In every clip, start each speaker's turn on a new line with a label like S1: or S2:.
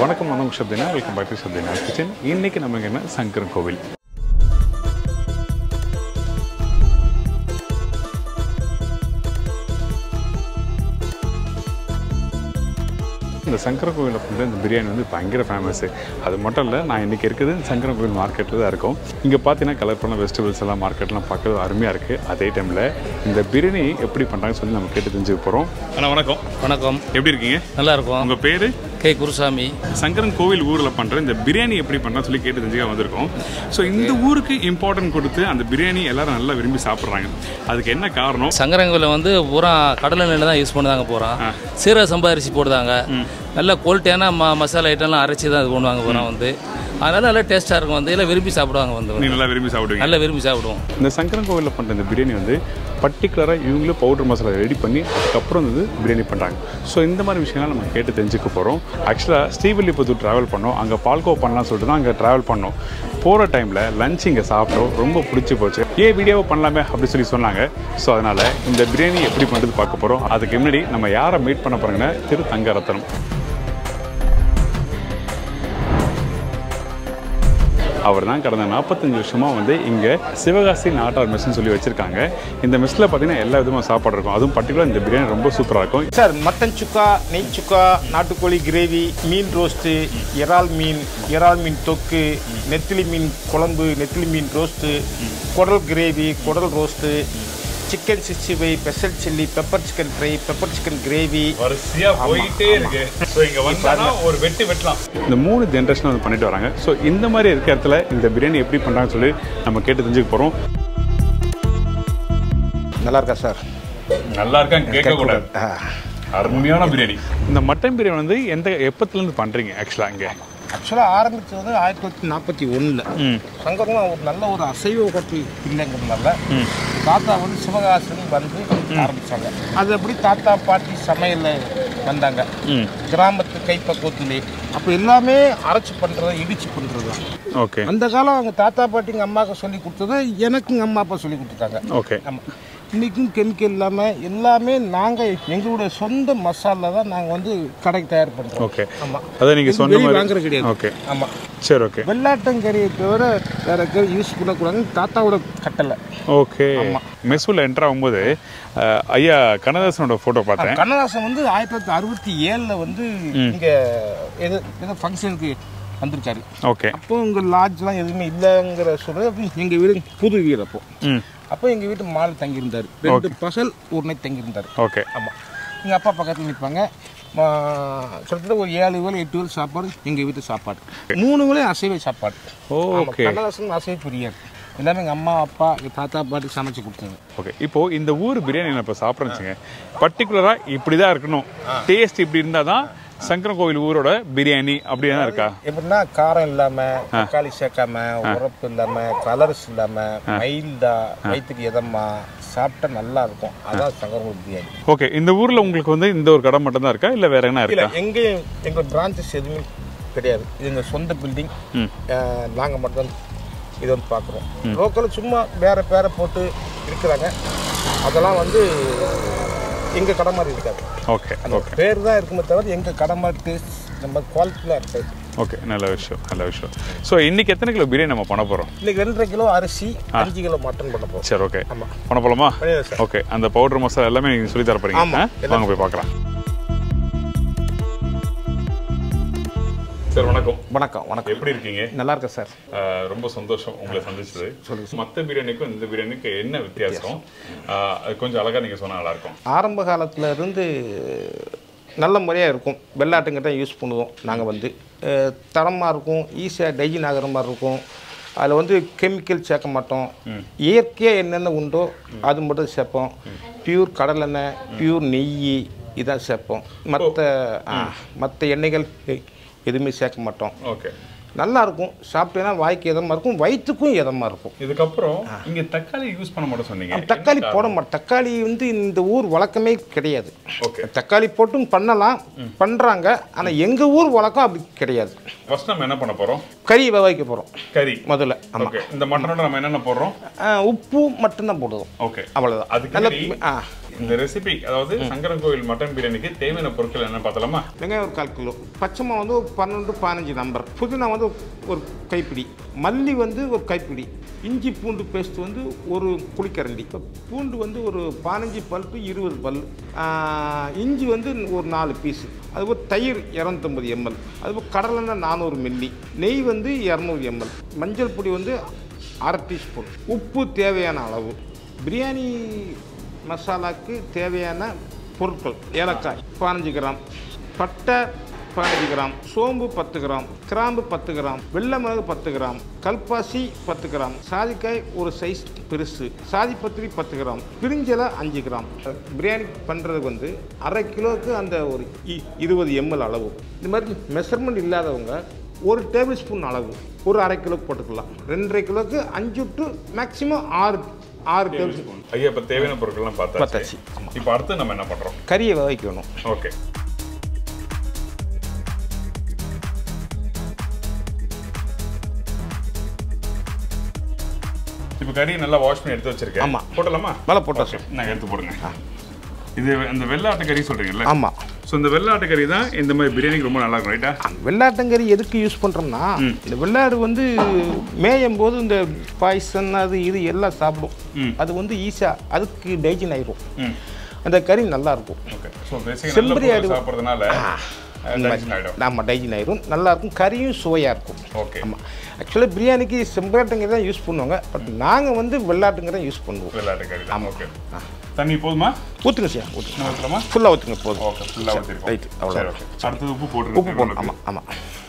S1: வணக்கம் வணக்கம் Sabtina welcome back to Sabtina kitchen இன்னைக்கு நம்ம என்ன சங்கரன் கோவில் இந்த சங்கர கோவிலில் பண்ணுற இந்த பிரியாணி வந்து பயங்கர ஃபேமஸ்ஸு அது மட்டும் இல்லை நான் இன்றைக்கி இருக்குது சங்கர கோவில் மார்க்கெட்டில் தான் இருக்கோம் இங்கே பார்த்தீங்கன்னா கலர்ஃபுல்லான வெஜிடபிள்ஸ் எல்லாம் மார்க்கெட்லாம் பார்க்கறது அருமையாக இருக்குது அதே டைமில் இந்த பிரியாணி எப்படி பண்ணுறாங்கன்னு சொல்லி நம்ம கேட்டு தெரிஞ்சுக்க போகிறோம் அண்ணா வணக்கம்
S2: வணக்கம்
S1: எப்படி இருக்கீங்க
S2: நல்லா இருக்கும்
S1: உங்கள் பேர்
S2: கே குருசாமி
S1: சங்கரன் கோவில் ஊரில் பண்ணுற இந்த பிரியாணி எப்படி பண்ணலாம் சொல்லி கேட்டு தெரிஞ்சுக்க வந்திருக்கோம் ஸோ இந்த ஊருக்கு இம்பார்ட்டன்ட் கொடுத்து அந்த பிரியாணி எல்லாரும் நல்லா விரும்பி சாப்பிட்றாங்க அதுக்கு என்ன காரணம்
S2: சங்கரங்கோவில் வந்து பூரா கடலை நெல் தான் யூஸ் பண்ணுதாங்க பூரா சீரக சம்பா அரிசி போடுதாங்க நல்ல குவாலிட்டியான ம மசாலா ஐட்டம்லாம் அரைச்சி தான் இது பண்ணுவாங்க பூரா வந்து அதனால நல்லா டேஸ்ட்டாக இருக்கும் வந்து எல்லாம் விரும்பி சாப்பிடுவாங்க வந்து
S1: நீ நல்லா விரும்பி சாப்பிடுவீங்க
S2: நல்லா விரும்பி சாப்பிடுவோம்
S1: இந்த சங்கரன் கோவிலில் பண்ணுற இந்த பிரியாணி வந்து பர்டிகுலராக இவங்களே பவுடர் மசாலா ரெடி பண்ணி அதுக்கப்புறம் வந்து பிரியாணி பண்ணுறாங்க ஸோ இந்த மாதிரி விஷயங்கள் நம்ம கேட்டு தெரிஞ்சுக்க போகிறோம் ஆக்சுவலாக ஸ்ரீவில்லிபுத்தூர் ட்ராவல் பண்ணோம் அங்கே பால்கோ பண்ணலாம்னு சொல்லிட்டு தான் அங்கே ட்ராவல் பண்ணோம் போகிற டைமில் லஞ்ச் இங்கே சாப்பிட்டோம் ரொம்ப பிடிச்சி போச்சு ஏன் வீடியோவை பண்ணலாமே அப்படி சொல்லி சொன்னாங்க ஸோ அதனால் இந்த பிரியாணி எப்படி பண்ணுறது பார்க்க போகிறோம் அதுக்கு முன்னாடி நம்ம யாரை மீட் பண்ண போகிறோங்கன்னா திரு தங்கரத்னம் அவர் தான் கடந்த நாற்பத்தஞ்சு வருஷமாக வந்து இங்கே சிவகாசி நாட்டார் மெஸ்ன்னு சொல்லி வச்சுருக்காங்க இந்த மெஸ்ஸில் பார்த்தீங்கன்னா எல்லா விதமாக சாப்பாடு இருக்கும் அதுவும் பர்டிகுலர் இந்த பிரியாணி ரொம்ப சூப்பராக இருக்கும்
S3: சார் மட்டன் சுக்கா நெய் சுக்கா நாட்டுக்கோழி கிரேவி மீன் ரோஸ்ட்டு இறால் மீன் இறால் மீன் தொக்கு நெத்திலி மீன் குழம்பு நெத்திலி மீன் ரோஸ்ட்டு குடல் கிரேவி குடல் roast chicken sixty five special chilli pepper chicken fry pepper chicken gravy
S1: வரிசையாக போயிட்டே இருக்கு ஸோ இங்கே வந்தாங்கன்னா ஒரு வெட்டி வெட்டலாம் இந்த மூணு ஜென்ரேஷன் வந்து பண்ணிட்டு வராங்க ஸோ இந்த மாதிரி இருக்க இடத்துல இந்த பிரியாணி எப்படி பண்ணுறாங்கன்னு சொல்லி நம்ம கேட்டு தெரிஞ்சுக்க போகிறோம்
S3: நல்லா இருக்கா சார்
S1: நல்லா இருக்கான்னு கேட்கக்கூடாது அருமையான பிரியாணி இந்த மட்டன் பிரியாணி வந்து எந்த எப்பத்துலேருந்து பண்ணுறீங்க ஆக்சுவலாக இங்கே
S3: ஆக்சுவலாக ஆரம்பித்தது வந்து ஆயிரத்தி தொள்ளாயிரத்தி நாற்பத்தி ஒன்றில்
S1: ம்
S3: சங்கரம் ஒரு நல்ல ஒரு அசைவ ஹோட்டல் இல்லைங்கிறதுனால தாத்தா வந்து சிவகாசன் வந்து ஆரம்பிச்சாங்க அது அப்படி தாத்தா பாட்டி சமையலில் வந்தாங்க
S1: ம்
S3: கிராமத்து கைப்பக்குவத்திலே அப்போ எல்லாமே அரைச்சி பண்ணுறது இடிச்சு பண்ணுறது தான்
S1: ஓகே
S3: அந்த காலம் அவங்க தாத்தா பாட்டிங்க அம்மாவுக்கு சொல்லி கொடுத்ததை எனக்கு எங்கள் அம்மா அப்பா சொல்லி கொடுத்துட்டாங்க
S1: ஓகே
S3: ஆமாம் இன்றைக்கும் கெமிக்கல் இல்லாமல் எல்லாமே நாங்கள் எங்களுடைய சொந்த மசாலா தான் நாங்கள் வந்து கடைக்கு தயார் பண்ணுறோம்
S1: ஓகே
S3: ஆமாம்
S1: அதை நீங்கள் சொன்ன
S3: வெளிய
S1: மாதிரி
S3: வாங்குறது கிடையாது.
S1: ஓகே
S3: ஆமாம்
S1: சரி ஓகே
S3: வெள்ளாட்டங்கறியை தவிர வேற கறி யூஸ் பண்ணக்கூடாதுன்னு தாத்தாவோட கட்டளை
S1: ஓகே மெஸ்ஸுள்ள என்ட்ரு ஆகும்போது அஹ், ஐயா கண்ணதாசனோட ஃபோட்டோ பார்த்தேன்
S3: கண்ணதாசன் வந்து ஆயிரத்தி தொள்ளாயிரத்தி அறுபத்தி ஏழில் வந்து இங்கே எது ஏதோ ஃபங்க்ஷனுக்கு வந்திருக்காரு
S1: ஓகே
S3: அப்போ உங்கள் லாட்ஜ்லாம் எதுவுமே இல்லைங்கிற சொல்ல எங்கள் வீடு புது வீடு அப்போ
S1: ம்
S3: அப்போ எங்கள் வீட்டு மாலை தங்கியிருந்தார் ரெண்டு பகல் ஒரு நைட் தங்கியிருந்தார்
S1: ஓகே
S3: ஆமாம் எங்கள் அப்பா பக்கத்தில் நிற்பாங்க கிட்டத்தட்ட ஒரு ஏழு வேலை எட்டு வேலை சாப்பாடு எங்கள் வீட்டு சாப்பாடு மூணு வேலை அசைவ சாப்பாடு
S1: ஓகே
S3: கண்ணதாசன் அசைவ பிரியார் எல்லாமே எங்கள் அம்மா அப்பா எங்கள் தாத்தா பாட்டி சமைச்சு கொடுத்தது
S1: ஓகே இப்போ இந்த ஊர் பிரியாணி நான் இப்போ சாப்பிட்றேன் பர்டிகுலராக இப்படி தான் இருக்கணும் டேஸ்ட் இப்படி இருந்தால் தான் சங்கரன் கோவில் ஊரோட பிரியாணி அப்படி தான் இருக்கா
S3: எப்படின்னா காரம் இல்லாம தக்காளி சேர்க்காம உரப்பு இல்லாம கலர்ஸ் இல்லாம மைல்டா வயிற்றுக்கு இதமா சாப்பிட்டா நல்லா இருக்கும் அதான் சங்கரங்கோல் பிரியாணி
S1: ஓகே இந்த ஊரில் உங்களுக்கு வந்து இந்த ஒரு கடை மட்டும் தான் இருக்கா இல்லை வேற என்ன
S3: இல்ல
S1: இருக்கா
S3: எங்கேயும் எங்க பிரான்ச்சஸ் எதுவுமே கிடையாது இது எங்க சொந்த பில்டிங்
S1: ம்
S3: நாங்க மட்டும் இது வந்து பார்க்குறோம் லோக்கல் சும்மா வேற பேரை போட்டு இருக்கிறாங்க அதெல்லாம் வந்து எங்க கடை மாதிரி இருக்காது
S1: ஓகே
S3: அந்த
S1: ஓகே
S3: பேர் தான் இருக்குமே தவிர எங்க கடை மாதிரி டேஸ்ட் நம்ம குவாலிட்டிலாம் இருக்காது
S1: ஓகே நல்ல விஷயம் நல்ல விஷயம் ஸோ இன்னைக்கு எத்தனை கிலோ பிரியாணி நம்ம பண்ண போகிறோம்
S3: இன்னைக்கு ரெண்டரை கிலோ அரிசி அஞ்சு கிலோ மட்டன் பண்ண போகிறோம்
S1: சரி ஓகே
S3: ஆமா.
S1: பண்ண போலாமா
S3: பண்ணிடுறேன் சார்.
S1: ஓகே அந்த பவுடர் மசாலா எல்லாமே நீங்கள் சொல்லி தர போறீங்க
S3: ஆமா,
S1: ஆ? வாங்க போய் பார்க்கலாம் சார் வணக்கம்
S3: வணக்கம் வணக்கம்
S1: எப்படி இருக்கீங்க
S3: நல்லா இருக்கேன் சார்
S1: ஆஹ் ரொம்ப சந்தோஷம் உங்களை சந்திச்சது மற்ற பிரியாணிக்கும் இந்த பிரியாணிக்கும் என்ன வித்தியாசம் ஆஹ் அது கொஞ்சம் அழகா நீங்க சொன்னா நல்லா இருக்கும்
S3: ஆரம்ப காலத்துல இருந்து நல்ல முறையாக இருக்கும் வெள்ளாட்டுங்க தான் யூஸ் பண்ணுவோம் நாங்கள் வந்து தரமாக இருக்கும் ஈஸியாக டைஜின் ஆகிற மாதிரி இருக்கும் அதில் வந்து கெமிக்கல் சேர்க்க மாட்டோம் இயற்கையாக என்னென்ன உண்டோ அது மட்டும் சேர்ப்போம் பியூர் கடலெண்ணெய் பியூர் நெய் இதான் சேர்ப்போம் மற்ற மற்ற எண்ணெய்கள் எ- எதுவுமே சேர்க்க மாட்டோம்
S1: ஓகே
S3: நல்லா இருக்கும் சாப்பிட்டேன்னா வாய்க்கு இதமாக இருக்கும் வயிற்றுக்கும் இதமாக இருக்கும்
S1: இதுக்கப்புறம் இங்க தக்காளி யூஸ் பண்ண மாட்டோம் சொன்னீங்க
S3: தக்காளி போட மாட்டோம் தக்காளி வந்து இந்த ஊர் வழக்கமே கிடையாது
S1: ஓகே
S3: தக்காளி போட்டும் பண்ணலாம் பண்ணுறாங்க ஆனால் எங்கள் ஊர் வழக்கம் அப்படி கிடையாது
S1: ஃபர்ஸ்ட் நம்ம என்ன பண்ண போறோம்
S3: கறி வைக்க போகிறோம்
S1: கறி
S3: முதல்ல ஆமாம்
S1: ஓகே இந்த மட்டனோட நம்ம என்னென்ன போடுறோம்
S3: உப்பு மட்டும்தான் போடுவோம்
S1: ஓகே
S3: அவ்வளோதான்
S1: அதுக்கு
S3: நல்ல
S1: முன்னாடி
S3: ஆ
S1: இந்த ரெசிபி அதாவது சங்கரன் கோவில் மட்டன் பிரியாணிக்கு தேவையான பொருட்கள் என்ன பார்த்தலாமா
S3: வெங்காயம் ஒரு கால் கிலோ பச்சைமா வந்து ஒரு பன்னெண்டு பதினஞ்சு நம்பர் புதினா வந்து ஒரு கைப்பிடி மல்லி வந்து ஒரு கைப்பிடி இஞ்சி பூண்டு பேஸ்ட் வந்து ஒரு குழிக்கரண்டி இப்போ பூண்டு வந்து ஒரு பதினஞ்சு பல் டு இருபது பல் ஆஹ், இஞ்சி வந்து ஒரு நாலு பீஸு அதுபோல் தயிர் இரநூத்தம்பது எம்எல் அதுபோல் கடலெண்ணெய் நானூறு மில்லி நெய் வந்து இரநூறு எம்எல் மஞ்சள் பொடி வந்து அரை டீஸ்பூன் உப்பு தேவையான அளவு பிரியாணி மசாலாக்கு தேவையான பொருட்கள் ஏலக்காய் பதினஞ்சு கிராம் பட்டை பதினஞ்சு கிராம் சோம்பு பத்து கிராம் கிராம்பு பத்து கிராம் வெள்ளை மிளகு பத்து கிராம் கல்பாசி பத்து கிராம் சாதிக்காய் ஒரு சைஸ் பெருசு சாதிப்பத்திரி பத்து கிராம் பிரிஞ்சலை அஞ்சு கிராம் பிரியாணி பண்ணுறதுக்கு வந்து அரை கிலோவுக்கு அந்த ஒரு இ- இருபது எம்எல் அளவு இந்த மாதிரி மெஷர்மெண்ட் இல்லாதவங்க ஒரு டேபிள் ஸ்பூன் அளவு ஒரு அரை கிலோக்கு போட்டுக்கலாம் ரெண்டரை கிலோக்கு அஞ்சு டு மேக்ஸிமம் ஆறு ஆறு டேபிள் ஸ்பூன்
S1: ஐயா இப்போ தேவையான பொருட்கள்லாம் பார்த்தாச்சு
S3: பார்த்தாச்சு.
S1: இப்போ அடுத்து நம்ம என்ன பண்ணுறோம்
S3: கறியை வைக்கணும்
S1: ஓகே இப்போ கறி நல்லா வாஷ் பண்ணி எடுத்து வச்சிருக்கேன்
S3: ஆமா.
S1: போட்டலாமா
S3: மேலே போட்டா
S1: ஓகே நான் எடுத்து போடுங்க இது இந்த வெள்ளாட்டு கறி சொல்றீங்கல்ல
S3: ஆமாம்
S1: ஸோ இந்த வெள்ளாட்டு கறி தான் இந்த மாதிரி பிரியாணிக்கு ரொம்ப நல்லா இருக்கும் ரைட்டா
S3: வெள்ளாட்டங்கறி எதுக்கு யூஸ் பண்ணுறோம்னா இந்த வெள்ளாடு வந்து மேயும் போது இந்த பாய்சன் அது இது எல்லாம் சாப்பிடும்
S1: ம்.
S3: அது வந்து ஈஸியாக அதுக்கு டைஜன் ஆயிரும்
S1: ம்
S3: அந்த கறி நல்லா இருக்கும்
S1: ஓகே ஸோ பேசிக்காக
S3: செம்பரி
S1: நல்ல
S3: ஆடு-
S1: பொருள் சாப்பிட்றதுனால டென்ஷன் ஆகிடும்
S3: நம்ம டைஜன் ஆயிரும் நல்லா இருக்கும் கறியும் சுவையாக இருக்கும்
S1: ஓகே
S3: ஆமாம் ஆக்சுவலாக பிரியாணிக்கு செம்பராட்டங்கறி தான் யூஸ் பண்ணுவாங்க பட் நாங்கள் வந்து வெள்ளாட்டுங்கறி தான் யூஸ் பண்ணுவோம்
S1: வெள்ளாட்டு கறி தான் ஓகே தண்ணி போதுமா
S3: ஊற்றுங்க சார் ஊற்றுங்க
S1: இன்னும் ஊற்றலாமா
S3: ஃபுல்லாக ஊற்றுங்க போதும்
S1: ஓகே ஃபுல்லாக ஊற்றிருக்கோம்
S3: ரைட் அவ்வளோ
S1: சரி ஓகே அடுத்தது உப்பு போட்டுருங்க
S3: உப்பு போடணும் ஆமாம் ஆமாம்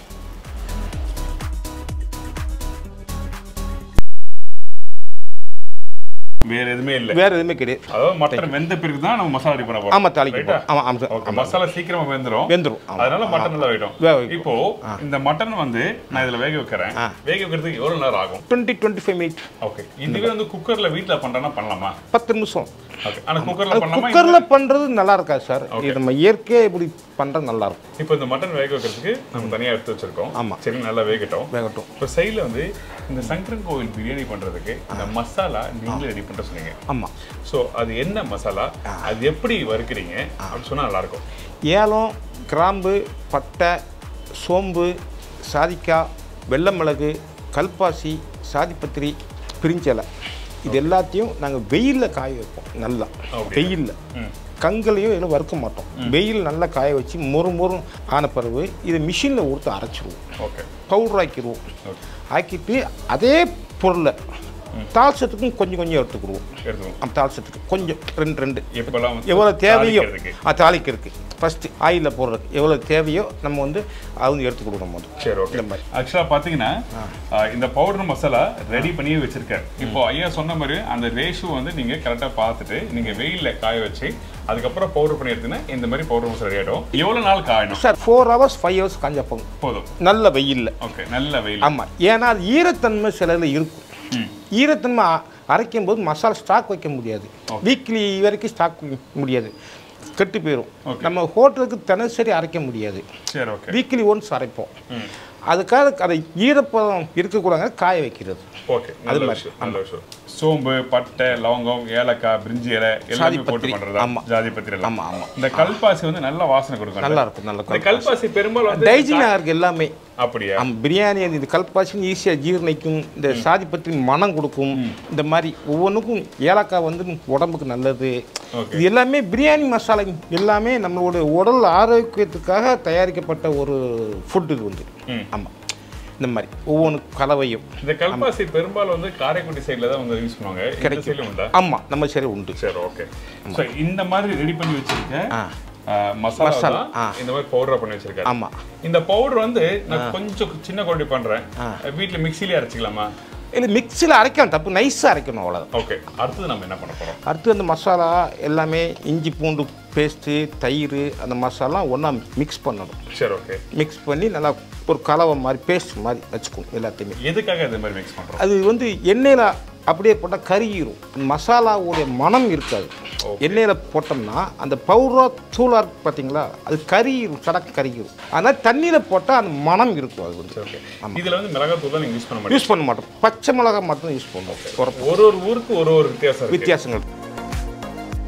S1: வேற எதுவுமே இல்லை
S3: வேறு எதுவுமே கிடையாது
S1: அதாவது மட்டன் வெந்த பிறகு தான் நம்ம மசாலா ரெடி பண்ண போறோம்
S3: ஆமாம் தாளிக்க
S1: ரைட்டா?
S3: போகிறோம் ஆமாம் ஆமாம்
S1: ஓகே மசாலா சீக்கிரமா வெந்துரும்
S3: வெந்துடும் ஆமாம்
S1: அதனால மட்டன் நல்லா வேட்டும்
S3: வேக வைக்கும்.
S1: இப்போ இந்த மட்டன் வந்து நான் இதுல வேக வைக்கிறேன்
S3: ஆ.
S1: வேக வைக்கிறதுக்கு எவ்வளவு நேரம் ஆகும்
S3: twenty twenty five minute
S1: okay இதுவே வந்து குக்கர்ல வீட்ல பண்றேன்னா பண்ணலாமா
S3: பத்து நிமிஷம்
S1: ஓகே ஆனா குக்கர்ல பண்ணலாமா
S3: குக்கரில் பண்ணுறது நல்லா இருக்காது சார் இது நம்ம இயற்கையாக இப்படி பண்ணுறது நல்லா இருக்கும்
S1: இப்போ இந்த மட்டன் வேக வைக்கிறதுக்கு நம்ம தனியா எடுத்து வச்சிருக்கோம்
S3: ஆமா.
S1: சரி நல்லா வேகட்டும்
S3: வேகட்டும்
S1: இப்போ சைடில் வந்து இந்த சங்கரன் கோவில் பிரியாணி பண்றதுக்கு இந்த மசாலா நீங்களே ரெடி பண்ண சொன்னீங்க
S3: ஆமாம்
S1: ஸோ அது என்ன மசாலா அது எப்படி வறுக்கிறீங்க அப்படின்னு சொன்னா நல்லா இருக்கும்
S3: ஏலம் கிராம்பு பட்டை சோம்பு சாதிக்காய் வெள்ளை மிளகு கல்பாசி சாதிப்பத்திரி பிரிஞ்சலை இது எல்லாத்தையும் நாங்கள் வெயிலில் காய வைப்போம் நல்லா
S1: Okay.
S3: வெயிலில்
S1: ம்
S3: கங்கலையும் இதில் வறுக்க மாட்டோம் வெயில் நல்லா காய வச்சு மொறு மொறு ஆன பிறகு இதை மிஷினில் கொடுத்து அரைச்சிருவோம்
S1: ஓகே
S3: பவுடர் ஆக்கிடுவோம்
S1: ஓகே
S3: ஆக்கிட்டு அதே பொருளை தாள்சத்துக்கும் கொஞ்சம் கொஞ்சம் எடுத்துக்கிடுவோம்
S1: எடுத்துக்கோங்க
S3: அந்த தாள்சத்துக்கு கொஞ்சம் ரெண்டு ரெண்டு
S1: எப்பெல்லாம் வந்து
S3: எவ்வளோ தேவையோ
S1: தாளிக்கிறதுக்கு.
S3: ஆ தாளிக்கிறதுக்கு ஃபஸ்ட்டு ஆயிலில் போடுறதுக்கு எவ்வளோ தேவையோ நம்ம வந்து அது வந்து எடுத்து கொடுக்கணும் போது
S1: சரி ஓகே
S3: இந்த மாதிரி
S1: ஆக்சுவலாக பார்த்தீங்கன்னா ஆ, இந்த பவுடர் மசாலா ரெடி பண்ணி வச்சிருக்காரு இப்போ ஐயா சொன்ன மாதிரி அந்த ரேஷியோ வந்து நீங்கள் கரெக்டாக பார்த்துட்டு நீங்கள் வெயிலில் காய வச்சு அதுக்கப்புறம் பவுடர் பண்ணி எடுத்தீங்கன்னா இந்த மாதிரி பவுடர் மசாலா ரெடி ஆகிடும் எவ்வளோ நாள் காயணும்
S3: sir four hours five hours காஞ்சப்போங்க
S1: போதும்
S3: நல்ல வெயிலில்
S1: ஓகே நல்ல வெயில்
S3: ஆமாம் ஏன்னா அது ஈரத்தன்மை சிலதில் இருக்கும்
S1: ம்
S3: ஈரத்தன்மை அ- அரைக்கும் போது மசாலா ஸ்டாக் வைக்க முடியாது வீக்லி வரைக்கும் ஸ்டாக் முடியாது கெட்டு போயிடும் நம்ம ஹோட்டலுக்கு தினசரி அரைக்க முடியாது
S1: சரி ஓகே
S3: வீக்லி ஒன்ஸ் அரைப்போம்
S1: ம்
S3: அதுக்காக அதை ஈரப்பதம் இருக்கக்கூடாது காய வைக்கிறது
S1: ஓகே நல்ல விஷயம் நல்ல விஷயம் சோம்பு பட்டை லவங்கம் ஏலக்காய் பிரிஞ்சி இலை எல்லாமே
S3: சாதி
S1: போட்டு
S3: பத்திரி.
S1: பண்றதா
S3: ஆமா.
S1: ஜாதி பத்திரி எல்லாம்
S3: ஆமா ஆமா
S1: இந்த கல்பாசி வந்து நல்ல வாசனை கொடுக்கும்
S3: நல்லா இருக்கும் நல்லா
S1: இந்த கல்பாசி பெரும்பாலும் வந்து
S3: டைஜினா இருக்கு எல்லாமே
S1: அப்படியா
S3: ஆமாம் பிரியாணி அந்த இது கல்பாசின்னு ஈஸியாக ஜீரணிக்கும் இந்த சாதி பற்றி மனம் கொடுக்கும் இந்த மாதிரி ஒவ்வொன்றுக்கும் ஏலக்காய் வந்து உடம்புக்கு நல்லது
S1: Okay.
S3: இது எல்லாமே பிரியாணி மசாலா எல்லாமே நம்மளோட உடல் ஆரோக்கியத்துக்காக தயாரிக்கப்பட்ட ஒரு ஃபுட் இது வந்து
S1: ம்.
S3: ஆமாம் இந்த மாதிரி ஒவ்வொன்று கலவையும்
S1: இந்த கல்பாசி பெரும்பாலும் வந்து காரைக்குடி சைடுல தான் வந்து யூஸ் பண்ணுவாங்க இந்த
S3: கிடைக்கும்.
S1: சைடுல உண்டா
S3: ஆமாம் நம்ம சரி உண்டு
S1: சரி ஓகே ஸோ இந்த மாதிரி ரெடி பண்ணி வச்சிருக்க
S3: ஆ
S1: ஆ, மசாலா
S3: மசாலா,
S1: தான்
S3: ஆ.
S1: இந்த மாதிரி பவுடர் பண்ணி வச்சிருக்காரு
S3: ஆமாம்
S1: இந்த பவுடர் வந்து நான் கொஞ்சம் சின்ன குவாலிட்டி பண்றேன் வீட்ல மிக்ஸிலே அரைச்சிக்கலாமா
S3: இல்லை மிக்சியில் அரைக்கணும் தப்பு நைஸாக அரைக்கணும் அவ்வளோதான்
S1: ஓகே அடுத்தது நம்ம என்ன பண்ண போறோம்
S3: அடுத்து அந்த மசாலா எல்லாமே இஞ்சி பூண்டு பேஸ்ட்டு தயிர் அந்த மசாலா ஒன்றா மிக்ஸ் பண்ணணும்
S1: சரி ஓகே
S3: மிக்ஸ் பண்ணி நல்லா ஒரு கலவை மாதிரி பேஸ்ட் மாதிரி வச்சுக்கணும் எல்லாத்தையுமே
S1: எதுக்காக இந்த மாதிரி மிக்ஸ் பண்றோம்
S3: அது வந்து எண்ணெயில் அப்படியே போட்டால் கருகிரும் மசாலாவுடைய மனம் இருக்காது எண்ணெயில் போட்டோம்னா அந்த பவுடரா தூளாக இருக்கு பார்த்தீங்களா அது கருகிரும் சடக்கு கருகிரும் அதனால் தண்ணியில் போட்டால் அந்த மனம் இருக்கும் அது வந்து
S1: ஓகே இதுல வந்து மிளகாத்தூள் தான் நீங்க யூஸ் பண்ண மாட்டீங்க
S3: யூஸ் பண்ண மாட்டோம் பச்சை மிளகாய் மட்டும் யூஸ் பண்ணுவோம் உரப்பு
S1: ஒரு ஒரு ஊருக்கு ஒரு ஒரு வித்தியாசம் இருக்கு
S3: வித்தியாசங்கள்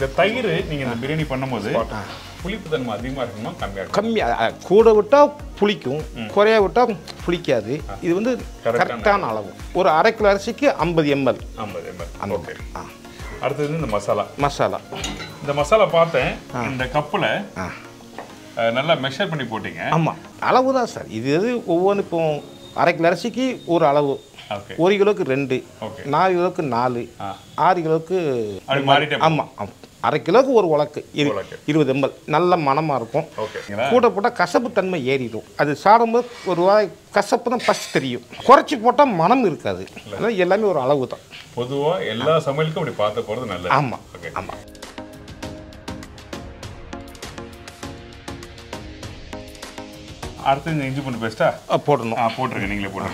S1: இந்த தயிர் நீங்க இந்த பிரியாணி பண்ணும்போது புளிப்பு தன்மை அதிகமா இருக்குமா கம்மியா இருக்கும்
S3: கம்மி அ, அ, கூட விட்டால் புளிக்கும் குறைய விட்டால் புளிக்காது இது வந்து
S1: Correct-ஆன
S3: கரெக்டான அளவு ஒரு அரை கிலோ அரிசிக்கு ஐம்பது எம்எல்
S1: ஐம்பது எம்எல்
S3: அந்த
S1: ஓகே
S3: ஆ
S1: அடுத்தது இந்த மசாலா
S3: மசாலா
S1: இந்த மசாலா பார்த்தேன் இந்த கப்புல
S3: ஆ
S1: அஹ், நல்லா மெஷர் பண்ணி போட்டீங்க
S3: ஆமாம் அளவு தான் சார் இது இது ஒவ்வொன்று இப்போ அரை கிலோ அரிசிக்கு ஒரு அளவு
S1: ஓகே
S3: ஒரு கிலோவுக்கு ரெண்டு
S1: ஓகே
S3: நாலு கிலோவுக்கு நாலு
S1: ஆ.
S3: ஆறு கிலோவுக்கு
S1: அப்படி மாறிட்டே
S3: ஆமாம் ஆமாம் அரை கிலோவுக்கு ஒரு உலக்கு இரு
S1: உலக்கு.
S3: இருபது எம்எல் நல்ல மணமாக இருக்கும்
S1: ஓகேங்களா
S3: கூட போட்டால் கசப்பு தன்மை ஏறிடும் அது சாப்பிடும்போது ஒரு வாய் கசப்பு தான் ஃபஸ்ட் தெரியும் குறைச்சி போட்டால் மனம் இருக்காது அதனால் எல்லாமே ஒரு அளவு தான்
S1: பொதுவா எல்லா சமையலுக்கும் அப்படி பார்த்து போறது நல்லது
S3: ஆமாம்
S1: ஓகே
S3: ஆமாம்
S1: அடுத்து இந்த இஞ்சி பூண்டு பேஸ்டா
S3: போடணும்
S1: ஆ போட்டுருங்க நீங்களே போட்டுருங்க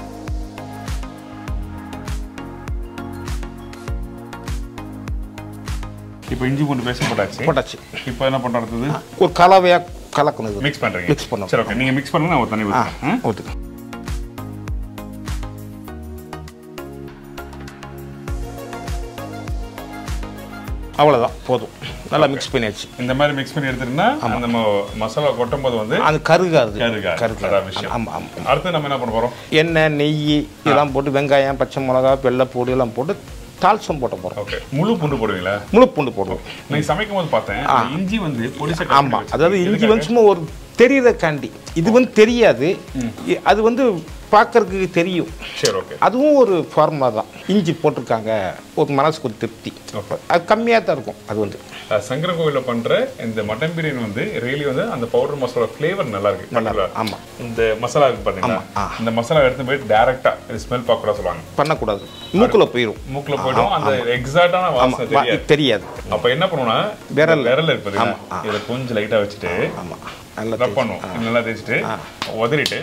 S1: இப்போ இஞ்சி பூண்டு பேஸ்ட் போட்டாச்சு
S3: போட்டாச்சு
S1: இப்போ என்ன பண்றது அடுத்தது
S3: ஒரு கலவையாக கலக்கணும் இது
S1: மிக்ஸ் பண்றீங்க
S3: Mix பண்ணணும்.
S1: சரி ஓகே நீங்க மிக்ஸ் பண்ணுங்க நான் ஒரு தண்ணி
S3: ஆ
S1: ஊற்றுறேன்
S3: ஊற்றுங்க அவ்வளோதான் போதும் நல்லா மிக்ஸ் பண்ணியாச்சு
S1: இந்த மாதிரி மிக்ஸ் பண்ணி எடுத்துட்டோம்னா அந்த நம்ம மசாலா கொட்டும் போது வந்து
S3: அது கருகாது
S1: கருகாது.
S3: கருகாது
S1: அதான் விஷயம்.
S3: ஆமாம் ஆமாம்
S1: அடுத்து நம்ம என்ன பண்ண போறோம்
S3: எண்ணெய் நெய் இதெல்லாம் போட்டு வெங்காயம் பச்சை மிளகா வெள்ளைப்பூடு எல்லாம் போட்டு தால்சம் போட்ட போகிறோம்
S1: ஓகே முழு பூண்டு போடுவீங்களா
S3: முழு பூண்டு போடுவோம்
S1: நீங்க சமைக்கும் போது பார்த்தேன் இந்த இஞ்சி வந்து பொடிசா
S3: ஆமாம் அதாவது இஞ்சி வந்து சும்மா ஒரு தெரியறதுக்காண்டி இது வந்து தெரியாது இ- அது வந்து பார்க்கறதுக்கு தெரியும்
S1: சரி ஓகே
S3: அதுவும் ஒரு ஃபார்முலா தான் இஞ்சி போட்டிருக்காங்க ஒரு மனசுக்கு ஒரு திருப்தி
S1: Okay.
S3: அது கம்மியாக தான் இருக்கும் அது வந்து
S1: சங்கர கோவில்ல பண்ற இந்த மட்டன் பிரியாணி வந்து ரியலி வந்து அந்த பவுடர் மசாலா ஃப்ளேவர் நல்லா இருக்கு
S3: நல்லா
S1: particular.
S3: ஆமாம்
S1: இந்த மசாலா இருக்கு பாத்தீங்களா
S3: ஆ.
S1: இந்த மசாலா எடுத்து போய் டைரக்டா ஸ்மெல் பார்க்க கூட சொல்லுவாங்க
S3: பண்ணக்கூடாது மூக்கில் போயிடும்
S1: மூக்குல போயிடும் அந்த எக்ஸாக்டான வாசனை
S3: ஆமாம்
S1: தெரியாது
S3: தெரியாது
S1: அப்ப என்ன பண்ணுவோம்னா
S3: விரல்.
S1: இந்த விரல் இருக்கு
S3: ஆமா,
S1: பாத்தீங்களா இதை கொஞ்சம் லைட்டா வச்சுட்டு
S3: ஆமாம் நல்லா
S1: ரப் பண்ணுவோம் நல்லா தேய்ச்சிட்டு உதறிட்டு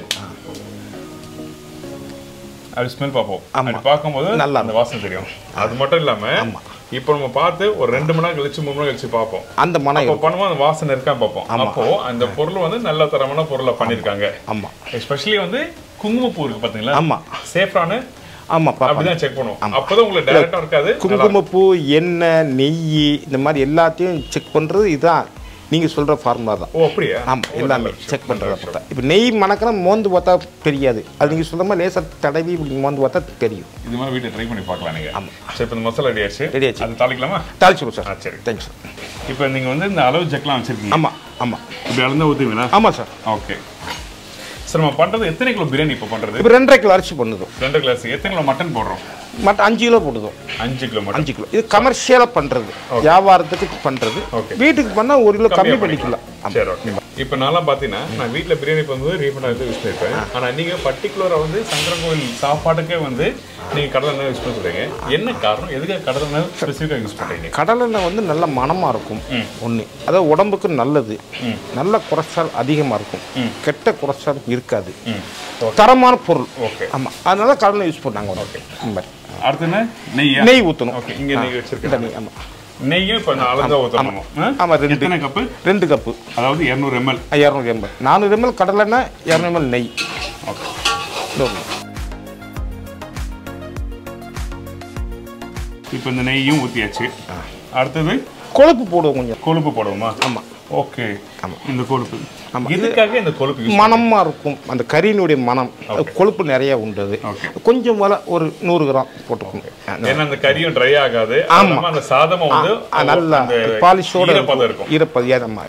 S1: அப்படி ஸ்மெல் பார்ப்போம்
S3: ஆமா.
S1: அப்படி பார்க்கும்போது
S3: நல்லா
S1: அந்த வாசனை தெரியும் அது மட்டும் இல்லாம
S3: ஆமா.
S1: இப்போ நம்ம பார்த்து ஒரு ரெண்டு மணி நேரம் கழிச்சு மூணு மணி நேரம் கழிச்சு பார்ப்போம்
S3: அந்த மனம்
S1: அப்போ பண்ணும்போது அந்த வாசனை இருக்கா பார்ப்போம்
S3: ஆமா.
S1: அப்போ அந்த பொருள் வந்து நல்ல தரமான பொருளை பண்ணிருக்காங்க
S3: ஆமாம்
S1: எஸ்பெஷலி வந்து குங்குமப்பூ இருக்கு பாத்தீங்களா
S3: ஆமா.
S1: சேஃப்ரானு
S3: ஆமாம் பாப்பா
S1: அப்படிதான் செக் பண்ணுவோம் அப்பதான் உங்களுக்கு டைரக்டா இருக்காது நல்லா
S3: குங்குமப்பூ எண்ணெய் நெய் இந்த மாதிரி எல்லாத்தையும் செக் பண்ணுறது இதுதான் நீங்கள் சொல்கிற ஃபார்முலா தான்
S1: ஓ அப்படியா
S3: ஆமாம்
S1: ஓ,
S3: எல்லாமே
S1: நல்ல விஷயம்.
S3: செக் பண்ணுறத பார்த்தா இப்போ நெய் மணக்கணும் மோந்து பார்த்தா தெரியாது அது நீங்கள் சொல்கிற மாதிரி லேசாக தடவி இப்படி மோந்து பார்த்தா தெரியும்
S1: இது மாதிரி வீட்டில் ட்ரை பண்ணி பார்க்கலாம் நீங்க
S3: ஆமா.
S1: சரி இப்போ இந்த மசாலா ரெடி ஆச்சு
S3: Ready ஆச்சு.
S1: அது தாளிக்கலாமா
S3: தாளிச்சிடும் சார்
S1: ஆ சரி
S3: தேங்க்ஸ் சார்
S1: இப்போ நீங்க வந்து இந்த அளவு ஜெக்லாம் வச்சிருக்கீங்க
S3: ஆமாம் ஆமாம்
S1: இப்படி அளந்தா ஊற்றுவீங்களா
S3: ஆமாம் சார்
S1: ஓகே சார் நம்ம பண்றது எத்தனை கிலோ பிரியாணி இப்போ பண்றது
S3: இப்போ ரெண்டரை கிலோ அரிசி பண்ணுதோம்
S1: ரெண்டு கிளாஸ் எத்தனை கிலோ மட்டன் போடுறோம்
S3: மற்ற அஞ்சு கிலோ போடுதோம்
S1: அஞ்சு கிலோ மட்டன்
S3: அஞ்சு கிலோ இது கமர்ஷியலாக பண்ணுறது வியாபாரத்துக்கு பண்ணுறது
S1: Okay.
S3: வீட்டுக்கு பண்ணால் ஒரு கிலோ கம்மி
S1: கம்மியா
S3: பண்ணிக்கலாம் ஆமாம்
S1: சரி ஓகே இப்போ நான்லாம் பார்த்தீங்கன்னா நான் வீட்டில் பிரியாணி பண்ணும்போது ரீஃபண்ட் ஆயில் யூஸ் பண்ணியிருப்பேன் ஆனால் நீங்கள் பர்டிகுலராக வந்து சங்கரன் கோவில் சாப்பாட்டுக்கே வந்து நீங்கள் கடலை எண்ணெய் யூஸ் பண்ண சொல்றீங்க என்ன காரணம் எதுக்காக கடலை எண்ணெய் ஸ்பெசிஃபிக்காக யூஸ் பண்ணுறீங்க
S3: கடலெண்ணெய் வந்து நல்ல மணமாக இருக்கும் ஒன்று அதாவது உடம்புக்கு நல்லது நல்ல குறைச்சால் அதிகமாக இருக்கும் கெட்ட குறைச்சால் இருக்காது
S1: ம்
S3: தரமான பொருள்
S1: ஓகே
S3: ஆமாம் அதனால கடலை யூஸ் பண்ணாங்க ஓகே இந்த மாதிரி
S1: அடுத்து என்ன நெய்யா
S3: நெய் ஊற்றணும்
S1: ஓகே இங்கே நெய்
S3: இந்த
S1: வச்சிருக்கேன்
S3: நெய் ஆமாம்
S1: நெய்யும் இப்போ நான் அளந்தா ஊற்றணும்
S3: ஆமா, ரெண்டு.
S1: எத்தனை கப்பு
S3: ரெண்டு கப்பு
S1: அதாவது இரநூறு எம்எல்
S3: இரநூறு எம்எல் நானூறு எம்எல் கடலெண்ணெய் இரநூறு எம்எல் நெய்
S1: ஓகே
S3: இந்த ஒரு
S1: இப்போ இந்த நெய்யும் ஊற்றியாச்சு அடுத்தது
S3: கொழுப்பு போடுவோம் கொஞ்சம்
S1: கொழுப்பு போடுவோமா
S3: ஆமாம்
S1: ஓகே
S3: ஆமா.
S1: இந்த கொழுப்பு
S3: ஆமா.
S1: இதுக்காக இந்த கொழுப்பு யூஸ்
S3: மணமாக இருக்கும் அந்த கறியினுடைய மனம் அது கொழுப்பு நிறைய உண்டு அது
S1: ஓகே.
S3: கொஞ்சம் போல ஒரு நூறு கிராம் போட்டுக்கோங்க
S1: ஏன்னா அந்த கறியும் ட்ரை ஆகாது
S3: ஆமா.
S1: அது இல்லாம அந்த சாதமும் வந்து
S3: ஆ, நல்லா
S1: அந்த
S3: பாலிஷோட
S1: ஈரப்பதம் இருக்கும்
S3: ஈரப்பது ஏதமா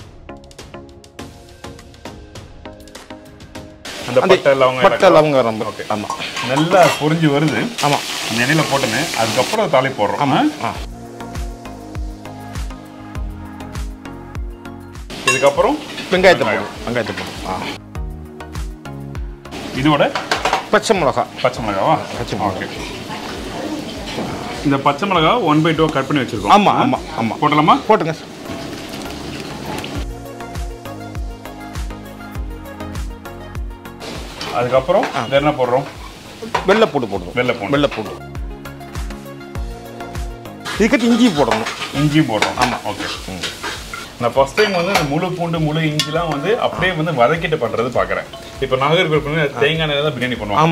S1: அந்த
S3: அந்த
S1: பட்டை லவங்கம்
S3: பட்டை
S1: ஏலக்காய்.
S3: லவங்க ரொம்ப
S1: ஓகே.
S3: ஆமாம்
S1: நல்லா பொரிஞ்சு வருது
S3: ஆமாம்
S1: அந்த எண்ணெயில போட்டுன்னு அதுக்கப்புறம் தாளி போடுறோம் ஆ?
S3: ஆ
S1: இதுக்கப்புறம்
S3: வெங்காயத்தை போடும் வெங்காயத்தை போடும் ஆ
S1: இதோட
S3: பச்சை மிளகா
S1: பச்சை மிளகாவா
S3: பச்சை மிளகா.
S1: ஓகே இந்த பச்சை மிளகா ஒன் பை டூ கட் பண்ணி வச்சிருக்கோம்
S3: ஆமாம் ஆமாம் ஆமாம்
S1: போட்டலாமா
S3: போட்டுங்க சார்
S1: அதுக்கப்புறம் இது என்ன போடுறோம்
S3: வெள்ளைப்பூடு போடுவோம்
S1: வெள்ளை பூண்டு
S3: வெள்ளைப்பூடு இதுக்கிட்ட இஞ்சி போடணும்
S1: இஞ்சி போடுறோம் ஆமா ஓகே நான் ஃபர்ஸ்ட் டைம் வந்து இந்த முழு பூண்டு முழு இஞ்சிலாம் வந்து அப்படியே வந்து வதக்கிட்டு பண்றது பார்க்குறேன் இப்போ நாகர்கோவில் தேங்காய் எண்ணெய் தான் பிரியாணி பண்ணுவாங்க
S3: ஆமாம்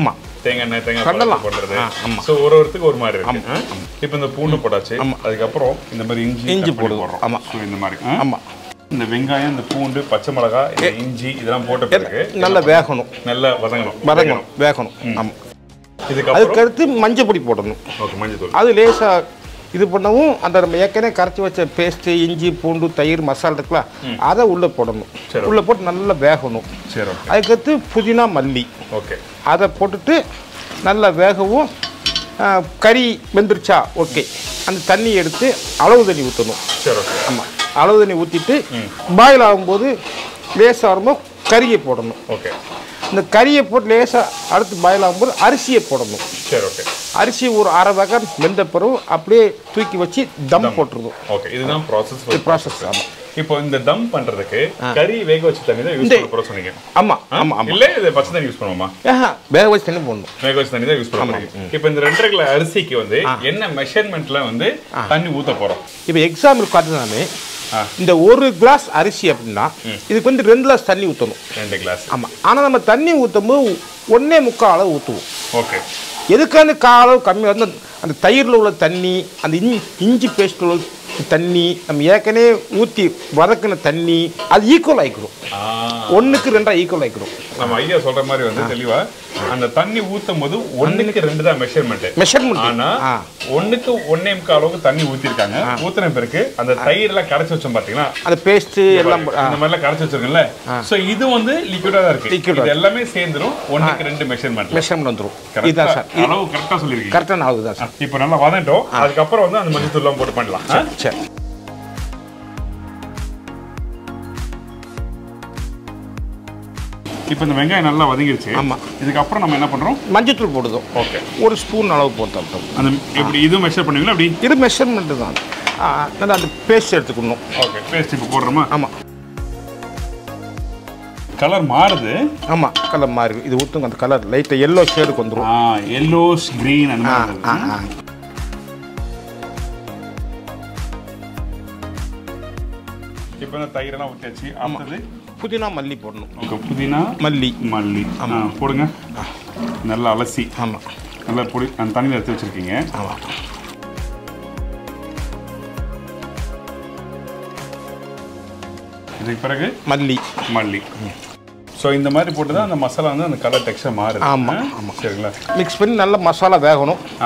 S1: தேங்காய் எண்ணெய் தேங்காய்
S3: பண்ணலாம்.
S1: பால் போடுறது
S3: ஆ, ஆமா.
S1: ஸோ ஒரு ஒருத்துக்கு ஒரு மாதிரி இருக்கு ஆ? இப்போ இந்த பூண்டு போட்டாச்சு அதுக்கப்புறம் இந்த மாதிரி இஞ்சி
S3: இஞ்சி
S1: cut பண்ணி
S3: போடுவோம்.
S1: போடுறோம்
S3: ஆமா.
S1: ஸோ இந்த மாதிரி ஆ?
S3: ஆமாம்
S1: இந்த வெங்காயம் இந்த பூண்டு பச்சை மிளகாய் இந்த இஞ்சி இதெல்லாம் போட்ட பிறகு
S3: நல்லா வேகணும்
S1: நல்லா வதங்கணும்
S3: வதங்கணும் வேகணும் ஆமாம்
S1: இதுக்கப்புறம்
S3: அதுக்கு அடுத்து மஞ்சள் பொடி போடணும்
S1: ஓகே மஞ்சள் தூள்
S3: அது லேசாக இது பண்ணவும் அந்த நம்ம ஏற்கனவே கரைச்சி வச்ச பேஸ்ட்டு இஞ்சி பூண்டு தயிர் மசாலா இருக்குல்ல அதை உள்ளே போடணும்
S1: சரி.
S3: உள்ளே போட்டு நல்லா வேகணும்
S1: சரி ஓகே
S3: அதுக்கடுத்து புதினா மல்லி
S1: ஓகே
S3: அதை போட்டுட்டு நல்லா வேகவும் ஆ, கறி வெந்துருச்சா ஓகே அந்த தண்ணி எடுத்து அளவு தண்ணி ஊற்றணும்
S1: சரி ஓகே
S3: ஆமாம் அளவு தண்ணி ஊற்றிட்டு பாயில் ஆகும்போது லேசாக வரும்போது கறியை போடணும்
S1: ஓகே
S3: இந்த கறியை போட்டு லேசாக அடுத்து பாயில் ஆகும்போது அரிசியை போடணும்
S1: சரி ஓகே
S3: அரிசி ஒரு அரை வகை வெந்த பிறகு அப்படியே தூக்கி வச்சு தம் போட்டுருவோம்
S1: ஓகே இதுதான் ப்ராசஸ்
S3: ப்ராசஸ் ஆமாம்
S1: இப்போ இந்த தம் பண்றதுக்கு கறி வேக வச்ச தண்ணி தான் யூஸ் பண்ண போற சொன்னீங்க
S3: ஆமாம் ஆமாம் ஆமாம்
S1: இல்ல இது பச்சை தண்ணி யூஸ் பண்ணுவோமா
S3: ஏஹா வேக வச்சு தண்ணி போடணும்
S1: வேக வச்ச தண்ணி தான் யூஸ் பண்ண போறீங்க இப்போ இந்த ரெண்டரை கிலோ அரிசிக்கு வந்து என்ன மெஷர்மெண்ட்ல வந்து தண்ணி ஊத்த போறோம்
S3: இப்போ எக்ஸாம்பிள் காட்டுனாலே
S1: ஆ.
S3: இந்த ஒரு கிளாஸ் அரிசி அப்படின்னா இதுக்கு வந்து ரெண்டு கிளாஸ் தண்ணி ஊற்றணும்
S1: ரெண்டு கிளாஸ்
S3: ஆமாம் ஆனால் நம்ம தண்ணி ஊற்றும் போது ஒன்றே முக்கால் அளவு ஊற்றுவோம்
S1: ஓகே
S3: எதுக்கான கால் அளவு கம்மி வந்து அந்த தயிரில் உள்ள தண்ணி அந்த இஞ்சி இஞ்சி பேஸ்ட்டில் உள்ள தண்ணி நம்ம ஏற்கனவே ஊற்றி வதக்கின தண்ணி அது ஈக்குவல் ஆகிக்கிறோம் ஒன்றுக்கு ரெண்டாக ஈக்குவல் ஆகிக்கிறோம்
S1: நம்ம ஐயா சொல்ற மாதிரி வந்து தெளிவா அந்த தண்ணி ஊத்தும் போது ஒண்ணுக்கு ரெண்டு தான் மெஷர்மெண்ட்
S3: மெஷர்மெண்ட்
S1: ஆனா
S3: ஆ
S1: ஒண்ணுக்கு ஒன்னே முக்கால் அளவுக்கு தண்ணி ஊத்திருக்காங்க ஊத்துன பிறகு அந்த தயிர்லாம் கரைச்சு வச்சோம் பாத்தீங்களா
S3: அந்த பேஸ்ட்டு எல்லாம் போ- ஆ.
S1: இந்த மாதிரிலாம் கரைச்சு வச்சிருக்கோம்ல சோ இது வந்து லிக்விடா தான் இருக்கு
S3: Liquid ஆ
S1: இது எல்லாமே சேர்ந்துரும் ஒண்ணுக்கு ரெண்டு மெஷர்மெண்ட்
S3: மெஷர்மெண்ட் வந்துடும் இதுதான் சார்
S1: கரெக்டா அளவு கரெக்டா சொல்லிருக்கீங்க
S3: கரெக்டான அளவு தான் சார்
S1: இப்போ நல்லா வதட்டோம் அதுக்கப்புறம் வந்து அந்த மஞ்சள் தூள்லாம் போட்டு பண்ணலாம் ஆ?
S3: சரி
S1: இப்போ இந்த வெங்காயம் நல்லா வதங்கிருச்சு
S3: ஆமா.
S1: இதுக்கப்புறம் நம்ம என்ன பண்றோம்
S3: மஞ்சத்தூள் போடுதோம்
S1: ஓகே
S3: ஒரு ஸ்பூன் அளவு போட்டோம்
S1: அந்த எப்படி இதுவும் மெஷர் பண்ணுவீங்களா அப்படி
S3: இது மெஷர்மெண்ட்டு தான் ஆ, நல்லா அந்த பேஸ்ட் எடுத்துக்கணும்
S1: ஓகே பேஸ்ட் இப்போ போடுறோமா
S3: ஆமாம்
S1: கலர் மாறுது
S3: ஆமாம் கலர் மாறி இது ஊற்றுங்க அந்த கலர் லைட்டாக எல்லோ ஷேடுக்கு வந்துடும்
S1: ஆ எல்லோஸ் கிரீன் அந்த
S3: ஆ
S1: மாதிரி
S3: ஆ
S1: வருது.
S3: ஆ
S1: இப்போ இந்த தயிரெல்லாம் ஊற்றியாச்சு அடுத்தது
S3: புதினா மல்லி போடணும்
S1: ஓகே புதினா
S3: மல்லி
S1: மல்லி ஆ போடுங்க நல்லா அலசி
S3: ஆமாம்
S1: நல்லா பொடி அந்த தண்ணியில் எடுத்து வச்சிருக்கீங்க
S3: ஆமாம்
S1: இதுக்கு பிறகு
S3: மல்லி
S1: மல்லி ஸோ இந்த மாதிரி போட்டு தான் அந்த மசாலா வந்து அந்த கலர் டெக்ஸ்டர் மாறுது
S3: ஆமா,
S1: ஆ?
S3: ஆமா.
S1: சரிங்களா
S3: மிக்ஸ் பண்ணி நல்லா மசாலா வேகணும்
S1: ஆ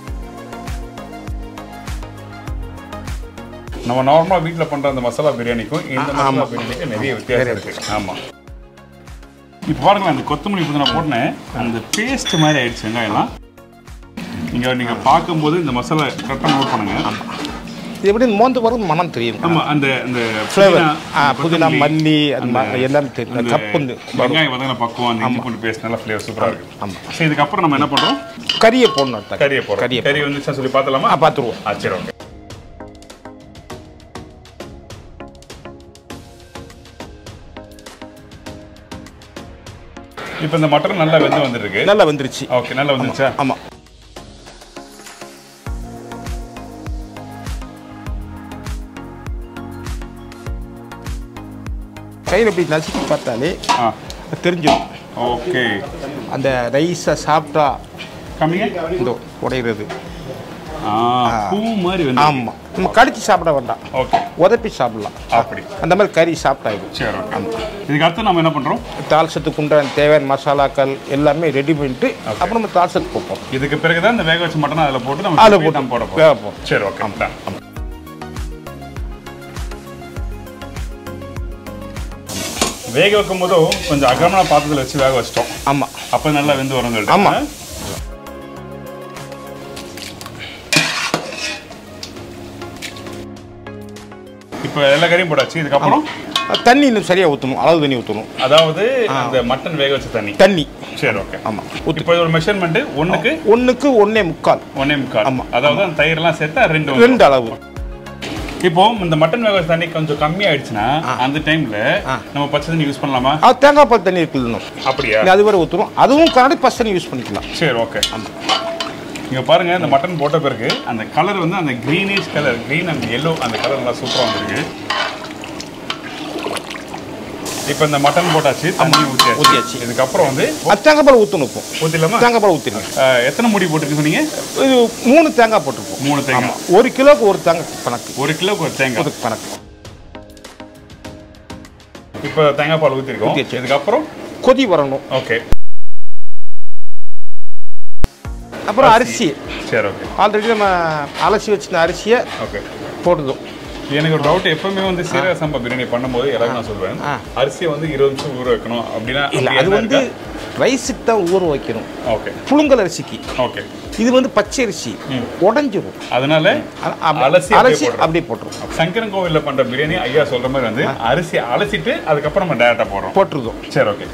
S1: நம்ம நார்மலாக வீட்டில் பண்ணுற அந்த மசாலா பிரியாணிக்கும் இந்த மசாலா பிரியாணிக்கும் நிறைய வித்தியாசம் இருக்கு ஆமாம் இப்போ பாருங்களேன் அந்த கொத்தமல்லி இப்போ நான் போட்டேன் அந்த பேஸ்ட் மாதிரி ஆயிடுச்சு வெங்காயம்லாம் நீங்கள் நீங்கள் பார்க்கும்போது இந்த மசாலா கரெக்டாக நோட் பண்ணுங்க
S3: இது எப்படி மோந்து வரும் மனம் தெரியும்
S1: ஆமாம் அந்த அந்த
S3: ஃப்ளேவர்
S1: புதினா,
S3: ஆ
S1: அந்த
S3: புதினா
S1: கொத்தமல்லி,
S3: மல்லி அது
S1: அந்த-
S3: ம- எல்லாமே தெரியும்
S1: அந்த
S3: கப்பு வந்து வரும்
S1: வெங்காயம் வதங்கின பக்குவம் அந்த இஞ்சி பூண்டு பேஸ்ட் நல்லா ஃப்ளேவர் சூப்பராக இருக்கு
S3: ஆமா.
S1: சரி இதுக்கப்புறம் நம்ம என்ன பண்ணுறோம்
S3: கறியை போடணும் அடுத்த
S1: கறியை போடுறோம்
S3: கறியை
S1: கறி வந்துச்சா சொல்லி பார்த்தலாமா
S3: ஆ பார்த்துருவோம்
S1: ஆ சரி ஓகே இப்போ இந்த மட்டன் நல்லா வெந்து வந்துருக்கு
S3: நல்லா வந்துருச்சு
S1: ஓகே நல்லா வந்துச்சா
S3: ஆமாம் கையில் இப்படி நசுக்கி பார்த்தாலே
S1: ஆ
S3: தெரிஞ்சிடும்
S1: ஓகே
S3: அந்த ரைஸை சாப்பிட்டா
S1: கம்மிங்க
S3: இந்த உடையிறது
S1: ஆ பூ மாதிரி வந்து
S3: ஆமாம் நம்ம கடிச்சு சாப்பிட வேண்டாம்
S1: ஓகே
S3: உதப்பி சாப்பிடலாம்
S1: அப்படி
S3: அந்த மாதிரி கறி சாப்பிட்டாயிடும்
S1: சரி ஓகே இதுக்கு அடுத்து நம்ம என்ன பண்ணுறோம்
S3: தால்சத்துக்கு உண்டான தேவையான மசாலாக்கள் எல்லாமே ரெடி பண்ணிட்டு அப்புறம் நம்ம தால்சத்துக்கு போப்போம்
S1: இதுக்கு பிறகு தான் இந்த வேக வச்ச மட்டன் அதில் போட்டு நம்ம
S3: அதில்
S1: திருப்பி
S3: போட்டு
S1: நம்ம போட
S3: வேக
S1: போகிறோம்
S3: போகிறோம்
S1: சரி ஓகே done. வேக வைக்கும் போதும் கொஞ்சம் அகலமான பாத்திரத்தில் வச்சு வேக வச்சிட்டோம்
S3: ஆமாம்
S1: அப்போ நல்லா வெந்து வரும் சொல்லிட்டு
S3: ஆமா.
S1: இப்போ எல்லா கறியும் போட்டாச்சு இதுக்கப்புறம்
S3: தண்ணி இன்னும் சரியாக ஊற்றணும் அளவு தண்ணி ஊற்றணும்
S1: அதாவது அந்த மட்டன் வேக வச்ச தண்ணி
S3: தண்ணி
S1: சரி ஓகே
S3: ஆமாம் ஊற்று
S1: இப்போ இது ஒரு மெஷர்மெண்ட் ஒண்ணுக்கு
S3: ஒன்றுக்கு ஒன்றே முக்கால்
S1: ஒன்னே முக்கால்
S3: ஆமா.
S1: அதாவது அந்த தயிரெல்லாம் சேர்த்தா ரெண்டு வந்துரும்.
S3: ரெண்டு அளவு
S1: இப்போ இந்த மட்டன் வேக வச்ச தண்ணி கொஞ்சம் கம்மியாயிடுச்சுன்னா அந்த டைம்ல நம்ம பச்சை தண்ணி யூஸ் பண்ணலாமா
S3: அது தேங்காய் பால் தண்ணி இருக்குல்ல
S1: அப்படியா
S3: அது வரை ஊற்றுறோம் அதுவும் கரண்டி பஸ் தண்ணி யூஸ் பண்ணிக்கலாம்
S1: சரி ஓகே இங்க பாருங்க இந்த மட்டன் போட்ட பிறகு அந்த கலர் வந்து அந்த greenish colour green and yellow அந்த கலர் நல்லா சூப்பரா வந்திருக்கு இப்போ இந்த மட்டன் போட்டாச்சு தண்ணி ஊற்றியாச்சு
S3: ஊத்தியாச்சு.
S1: இதுக்கப்புறம் வந்து
S3: அது தேங்காய் பால் ஊற்றணும் இப்போ
S1: ஊற்றிடலாமா
S3: தேங்காய் பால் ஊற்றிடுங்க
S1: எத்தனை முடி போட்டுருக்கு சொன்னீங்க
S3: இது மூணு தேங்காய் போட்டிருப்போம்
S1: மூணு தேங்காய்
S3: ஆமாம் ஒரு கிலோக்கு ஒரு தேங்காய் கணக்கு
S1: ஒரு கிலோக்கு ஒரு தேங்காய்
S3: அதுக்கு கணக்கு
S1: இப்போ தேங்காய் பால் ஊற்றிருக்கோம்
S3: ஊத்தியாச்சு.
S1: இதுக்கப்புறம்
S3: கொதி வரணும்
S1: ஓகே
S3: அப்புறம் அரிசி
S1: சரி ஓகே
S3: ஆல்ரெடி நம்ம அலசி வச்சிருந்த அரிசியை
S1: ஓகே
S3: போடுதோம்
S1: எனக்கு ஒரு டவுட் எப்பவுமே வந்து சீரக சம்பா பிரியாணி பண்ணும்போது எல்லாரும் நான் சொல்வேன்
S3: ஆ.
S1: அரிசியை வந்து இருபது நிமிஷம் ஊற வைக்கணும் அப்படின்னா
S3: இல்லை
S1: அப்படி
S3: அது
S1: என்ன
S3: வந்து
S1: இருக்கா?
S3: ரைஸுக்கு தான் ஊற வைக்கணும்
S1: ஓகே
S3: புழுங்கல் அரிசிக்கு
S1: ஓகே
S3: இது வந்து பச்சை அரிசி உடஞ்சிரும்
S1: அதனால
S3: அ- அப்படி-
S1: அலசி
S3: அலசி
S1: அப்படியே
S3: அப்படியே போட்டுரும்
S1: சங்கரன் கோவில்ல பண்ற பிரியாணி ஐயா சொல்ற மாதிரி வந்து அரிசி அலசிட்டு அதுக்கப்புறம் நம்ம டேரக்டா போடுறோம்
S3: போட்டுருதோம்
S1: சரி ஓகே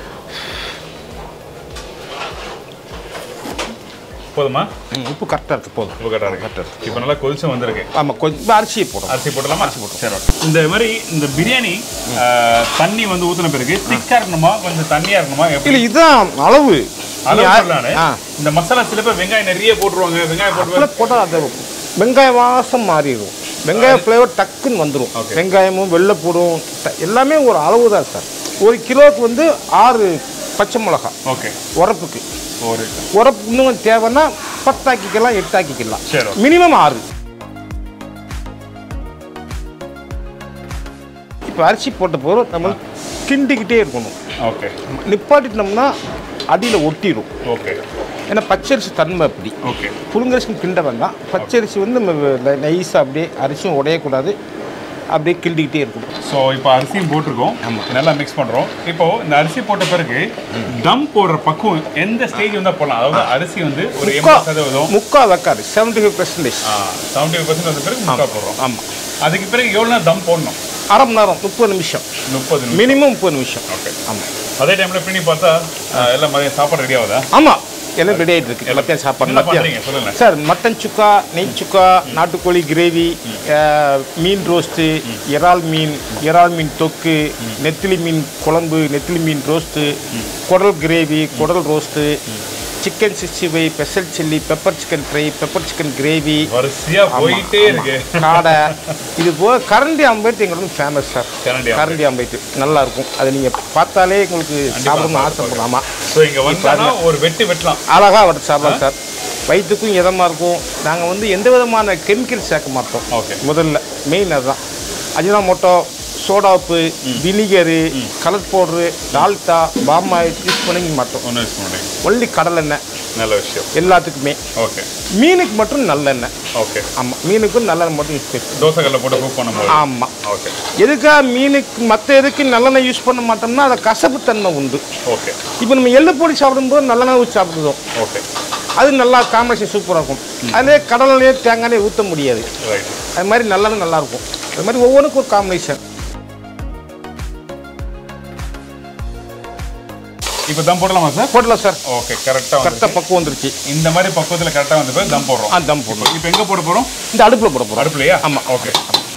S1: போதுமா
S3: ம், உப்பு கரெக்டாக இருக்குது போதும்
S1: உப்பு கரெக்டாக இருக்கு இப்போ நல்லா கொதிச்சு வந்திருக்கு
S3: ஆமாம் கொஞ்சம் அரிசியை போடும்
S1: அரிசி போடலாமா அரிசி போட்டோம் சரி ஓகே இந்த மாதிரி இந்த பிரியாணி ஆஹ், தண்ணி வந்து ஊத்துன பிறகு திக்கா இருக்கணுமா கொஞ்சம் தண்ணியா இருக்கணுமா எப்படி
S3: இல்லை இதுதான் அளவு
S1: அளவு
S3: நீ-
S1: சொல்லலானே.
S3: ஆ
S1: இந்த மசாலா சில பேர் வெங்காயம் நிறைய போட்டுருவாங்க வெங்காயம் போட்டு
S3: அப்படியே போட்டால் அந்த வெங்காய வாசம் மாறிடும் வெங்காய ஃப்ளேவர் டக்குன்னு வந்துடும்
S1: Okay.
S3: வெங்காயமும் வெள்ளைப்பூடும் ட- எல்லாமே ஒரு அளவு தான் சார் ஒரு கிலோவுக்கு வந்து ஆறு பச்சை மிளகா
S1: ஓகே
S3: உரப்புக்கு
S1: ஒரு
S3: உரப்பு இன்னும் தேவைன்னா பத்தாக்கிக்கலாம் எட்டாக்கிக்கலாம்
S1: சரி
S3: மினிமம் ஆறு இப்போ அரிசி போட்ட போதும் நம்ம கிண்டிக்கிட்டே இருக்கணும்
S1: ஓகே
S3: நிப்பாட்டிட்டோம்னா அடியில் ஒட்டிடும்
S1: ஓகே
S3: ஏன்னா பச்சரிசி தன்மை அப்படி
S1: ஓகே
S3: புழுங்கரிசி கிண்ட வேண்டாம் பச்சரிசி வந்து நம்ம நைஸாக அப்படியே அரிசியும் உடையக்கூடாது அப்படியே கிண்டிக்கிட்டே இருக்கணும்
S1: ஸோ இப்போ அரிசியும் போட்டிருக்கோம் நல்லா மிக்ஸ் பண்ணுறோம் இப்போ இந்த அரிசி போட்ட பிறகு தம் போடுற பக்குவம் எந்த ஸ்டேஜ் வந்தால் போடலாம் அதாவது அரிசி வந்து ஒரு
S3: முக்கா
S1: எண்பது சதவீதம்
S3: முக்கா வைக்காது seventy five percentage
S1: seventy five percent வந்த பிறகு முக்கா போடுறோம்
S3: ஆமாம்
S1: அதுக்கு பிறகு எவ்வளோ நேரம் தம் போடணும்
S3: அரை மணி நேரம் முப்பது நிமிஷம்
S1: முப்பது நிமிஷம்
S3: மினிமம் முப்பது நிமிஷம்
S1: ஓகே
S3: ஆமாம்
S1: அதே டைமில் பின்னி பார்த்தா ஆஹ், எல்லாம் மதியம் சாப்பாடு ரெடி ஆகுதா
S3: ஆமாம் எல்லாம் ரெடி ஆகிட்டு இருக்கு மத்தியானம் சாப்பாடு
S1: என்ன
S3: மத்தியானம்
S1: பண்ணுறீங்க சொல்லுங்க
S3: சார் மட்டன் சுக்கா நெய் சுக்கா நாட்டுக்கோழி கிரேவி மீன் ரோஸ்ட்டு இறால் மீன் இறால் மீன் தொக்கு நெத்திலி மீன் குழம்பு நெத்திலி மீன் ரோஸ்ட்டு குடல் கிரேவி குடல் roast chicken sixty five special chilli pepper chicken fry pepper chicken gravy
S1: வரிசையா போயிட்டே இருக்கு
S3: காடை இது போக கரண்டி ஆம்பேட் எங்களுக்கு ஃபேமஸ் சார்
S1: கரண்டி
S3: கரண்டி ஆம்பேட் நல்லா இருக்கும் அதை நீங்கள் பார்த்தாலே உங்களுக்கு சாப்பிடணும்னு ஆசைப்படும் ஆமாம்
S1: ஸோ இங்க வந்தானா ஒரு வெட்டு வெட்டலாம்
S3: அழகாக வர சாப்பிடலாம் சார் வயிற்றுக்கும் இதமாக இருக்கும் நாங்கள் வந்து எந்த விதமான கெமிக்கல் சேர்க்க மாட்டோம்
S1: ஓகே
S3: முதல்ல மெயின் அதுதான் அஜினாமோட்டோ சோடா உப்பு vinegar colour powder Dalda palm oil use பண்ணி மாட்டோம்
S1: ஒன்று யூஸ் பண்ணுறீங்க
S3: ஒன்லி கடலெண்ணெய்
S1: நல்ல விஷயம்
S3: எல்லாத்துக்குமே
S1: ஓகே
S3: மீனுக்கு மட்டும் நல்லெண்ணெய்
S1: ஓகே
S3: ஆமாம் மீனுக்கும் நல்லெண்ணெய் மட்டும் யூஸ் பண்ணி
S1: தோசைக்கல்ல போட்டு குக் பண்ணும்போது
S3: ஆமாம்
S1: ஓகே
S3: எதுக்காக மீனுக்கு மற்ற எதுக்கு நல்லெண்ணெய் யூஸ் பண்ண மாட்டோம்னா அதை கசப்புத்தன்மை உண்டு
S1: ஓகே
S3: இப்போ நம்ம எள்ளு பொடி சாப்பிடும்போது நல்லெண்ணெய் ஊற்றி சாப்பிடுதோம்
S1: ஓகே
S3: அது நல்லா காம்பினேஷன் சூப்பராக இருக்கும் அதிலே கடலையே தேங்காயே ஊற்ற முடியாது
S1: ரைட்
S3: அது மாதிரி நல்லெண்ணெய் நல்லா இருக்கும் அது மாதிரி ஒவ்வொன்றுக்கும் ஒரு காம்பினேஷன்
S1: இப்போ தம் போடலாமா சார்
S3: போடலாம் சார்
S1: ஓகே கரெக்டாக
S3: கரெக்டாக பக்குவம் வந்துருச்சு
S1: இந்த மாதிரி பக்குவத்தில் கரெக்டாக வந்து போய் தம் போடுறோம்
S3: ஆ தம் போடணும்
S1: இப்போ எங்கே போட போகிறோம்
S3: இந்த அடுப்பில் போட போகிறோம்
S1: அடுப்புலையா
S3: ஆமா.
S1: ஓகே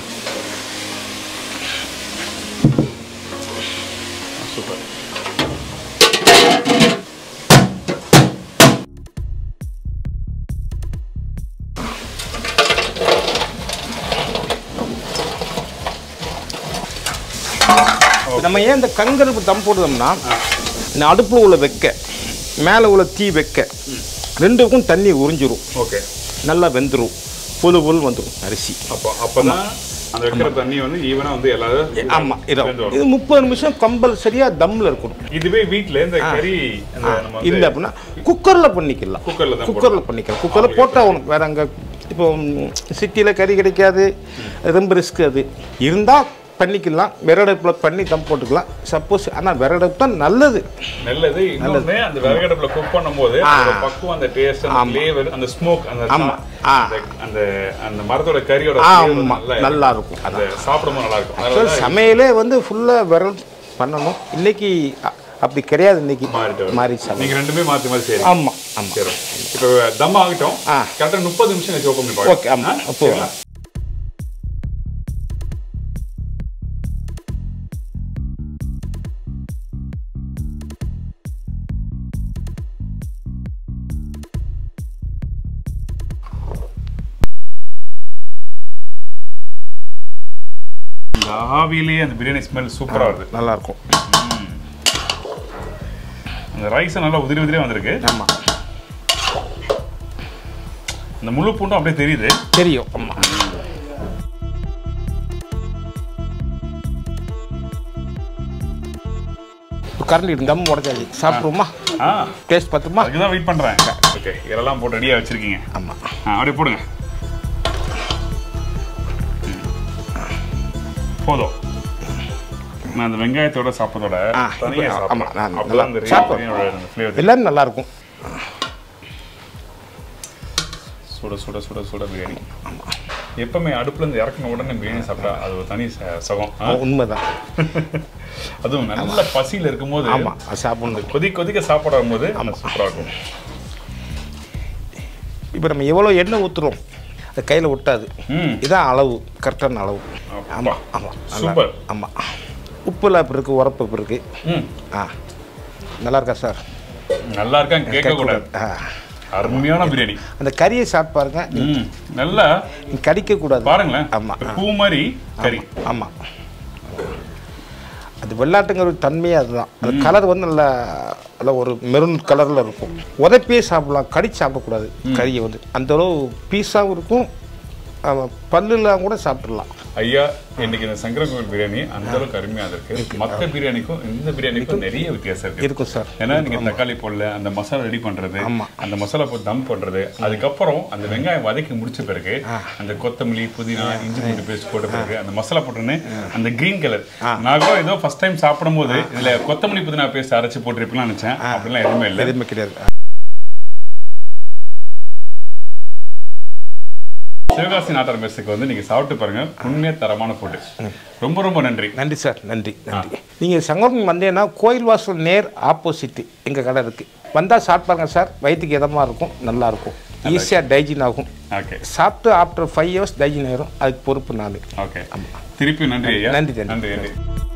S1: சூப்பர்
S3: நம்ம ஏன் இந்த கங்கருப்பு தம் போடுறோம்னா இந்த அடுப்பில் உள்ள வைக்க மேலே உள்ள தீ வைக்க ரெண்டுக்கும் தண்ணி உறிஞ்சிரும்
S1: ஓகே
S3: நல்லா வெந்துடும் பொது பொருள் வந்துடும் அரிசி
S1: அப்போ அப்போ தான் அந்த வைக்கிற தண்ணி வந்து ஈவனாக வந்து எல்லாரும்
S3: ஆமாம் இது
S1: வெந்து வரும்.
S3: இது முப்பது நிமிஷம் கம்பல்சரியாக தம்மில் இருக்கணும்
S1: இதுவே வீட்டில் இந்த கறி இந்த நம்ம வந்து
S3: இல்லை அப்படின்னா குக்கரில் பண்ணிக்கலாம்
S1: குக்கரில் தான்
S3: குக்கரில் பண்ணிக்கலாம் குக்கரில் போட்டால் ஆகணும் வேற அங்கே இப்போ சிட்டியில் கறி கிடைக்காது ரொம்ப ரிஸ்க் அது இருந்தால் பண்ணிக்கலாம் விறகடுப்பில் பண்ணி தம் போட்டுக்கலாம் சப்போஸ் ஆனால் விறகடுப்பு தான் நல்லது
S1: நல்லது இன்னொன்று அந்த விறகடுப்புல குக் பண்ணும்போது அந்த பக்குவம் அந்த டேஸ்ட் அந்த ஃப்ளேவர் அந்த ஸ்மோக் அந்த
S3: ஆமா. ஆ.
S1: அந்த- அந்த அந்த மரத்தோட கறியோட
S3: ஆ,
S1: flavor
S3: ஆமா.
S1: நல்லா
S3: நல்லா இருக்கும்.
S1: அந்த சாப்பிடும்போது நல்லா இருக்கும்
S3: Actually,
S1: அதனால
S3: சமையலே வந்து ஃபுல்லாக விரல் பண்ணணும் இன்னைக்கு அ- அப்படி கிடையாது இன்னைக்கு
S1: மாறிட்டு வருது.
S3: மாறி சமையல்
S1: நீங்க ரெண்டுமே மாத்தி மாத்தி செய்யறீங்க
S3: ஆமாம் ஆமாம்
S1: சரி இப்போ தம் ஆகட்டும்
S3: ஆ.
S1: கரெக்டாக முப்பது நிமிஷம் வச்சு ஓப்பன் பண்ணி பார்க்கலாம்.
S3: ஓகே ஆமாம்
S1: ஆ?
S3: அப்போ
S1: சரிங்களா? இந்த ஆவியிலேயே அந்த பிரியாணி ஸ்மெல் சூப்பரா வருது
S3: நல்லாயிருக்கும்
S1: இந்த ரைஸும் நல்லா உதிரி உதிரியாக வந்திருக்கு
S3: ஆமாம்
S1: இந்த முழு பூண்டும் அப்படியே தெரியுது
S3: தெரியும் ஆமாம் கரண்டி தம் உடச்சாச்சு சாப்பிடுவோமா
S1: ஆ
S3: டேஸ்ட் பார்த்துமா
S1: அதுக்கு தான் வெயிட் பண்ணுறேன் ஓகே இதெல்லாம் போட்டு ரெடியாக வச்சுருக்கீங்க
S3: ஆமாம்
S1: ஆ அப்படியே போடுங்க ம். போதும் நான் அந்த வெங்காயத்தோட சாப்பிட்றதோட
S3: ஆ,
S1: தனியாக
S3: இப்ப- ஆமா,
S1: சாப்பிடுவேன்
S3: நான்
S1: அப்பதான் அந்த
S3: நல்லா சாப்பிடுவேன்.
S1: பிரியாணியோட அந்த ஃப்ளேவர்
S3: எல்லாரும் நல்லா இருக்கும்
S1: சுட சுட சுட சுட பிரியாணி எப்பவுமே அடுப்புல இருந்து இறக்குன உடனே பிரியாணி சாப்பிட்டா அது ஒரு தனி ச- சுகம் ஆ?
S3: உண்மைதான்
S1: அதுவும் நல்ல பசியில இருக்கும்போது
S3: ஆமாம் அது சாப்பிடணும்
S1: கொதிக்க கொதிக்க சாப்பிடும் போது சூப்பரா இருக்கும்
S3: இப்போ நம்ம எவ்வளோ எண்ணெய் ஊற்றுறோம் அது கையில் ஒட்டாது
S1: ம்
S3: இதான் அளவு கரெக்டான அளவு
S1: அப்பா.
S3: ஆமாம் ஆமாம்
S1: சூப்பர்.
S3: ஆமாம் உப்புலாம் இப்போ இருக்குது உரப்பு இப்போ இருக்குது
S1: ம்
S3: ஆ நல்லா இருக்கா சார்
S1: நல்லா இருக்கான்னு கேட்க கூடாது
S3: ஆ
S1: அருமையான பிரியாணி
S3: அந்த கறியை சாப்பிட்டு பாருங்க
S1: ம் நல்லா
S3: நீ கடிக்க கூடாது
S1: பாருங்களேன்
S3: ஆமா,
S1: இந்த
S3: ஆ.
S1: பூ மாதிரி கறி
S3: ஆமாம் அது வெள்ளாட்டுங்கிற ஒரு தன்மையே அதுதான் அந்த கலர் வந்து நல்லா நல்லா ஒரு மெரூன் கலரில் இருக்கும் உதப்பியே சாப்பிடலாம் கடிச்சு சாப்பிடக்கூடாது கறியை வந்து அந்த அளவு பீஸாகவும் இருக்கும் ஆமா, பல்லுலாம் கூட சாப்பிடலாம்
S1: ஐயா இன்னைக்கு இந்த சங்கர கோவில் பிரியாணி அந்த அளவுக்கு அருமையா இருக்கு மத்த பிரியாணிக்கும் இந்த பிரியாணிக்கும் நிறைய வித்தியாசம் இருக்கு
S3: இருக்கும் சார்
S1: ஏன்னா நீங்க தக்காளி போடல அந்த மசாலா ரெடி பண்றது
S3: ஆமா.
S1: அந்த மசாலா போட்டு தம் பண்றது அதுக்கப்புறம் அந்த வெங்காயம் வதக்கி முடிச்ச பிறகு அந்த கொத்தமல்லி புதினா இஞ்சி பூண்டு பேஸ்ட் போட்ட பிறகு அந்த மசாலா போட்டோன்னே அந்த கிரீன் கலர் நான் கூட ஏதோ ஃபர்ஸ்ட் டைம் சாப்பிடும்போது இதுல கொத்தமல்லி புதினா பேஸ்ட் அரைச்சு போட்டிருப்பீங்கன்னு நினைச்சேன் அப்படிலாம் எதுவுமே இல்லை
S3: எதுவுமே கிடையாது
S1: சிவகாசி நாட்டார் மெஸ்ஸுக்கு வந்து நீங்க சாப்பிட்டு பாருங்க உண்மையா தரமான ஃபுட்டு ரொம்ப ரொம்ப நன்றி
S3: நன்றி சார் நன்றி நன்றி நீங்கள் சங்கரன் வந்தீங்கன்னா கோயில் வாசல் நேர் ஆப்போசிட்டு எங்கள் கடை இருக்குது வந்தால் சாப்பிட்டாங்க சார் வயிற்றுக்கு இதமாக இருக்கும் நல்லா இருக்கும் ஈஸியாக டைஜின் ஆகும்
S1: ஓகே
S3: சாப்பிட்டு ஆஃப்டர் ஃபைவ் ஹவர்ஸ் டைஜின் ஆயிரும் அதுக்கு பொறுப்பு நான்
S1: ஓகே திருப்பி நன்றி ஐயா
S3: நன்றி, நன்றி.
S1: நன்றி நன்றி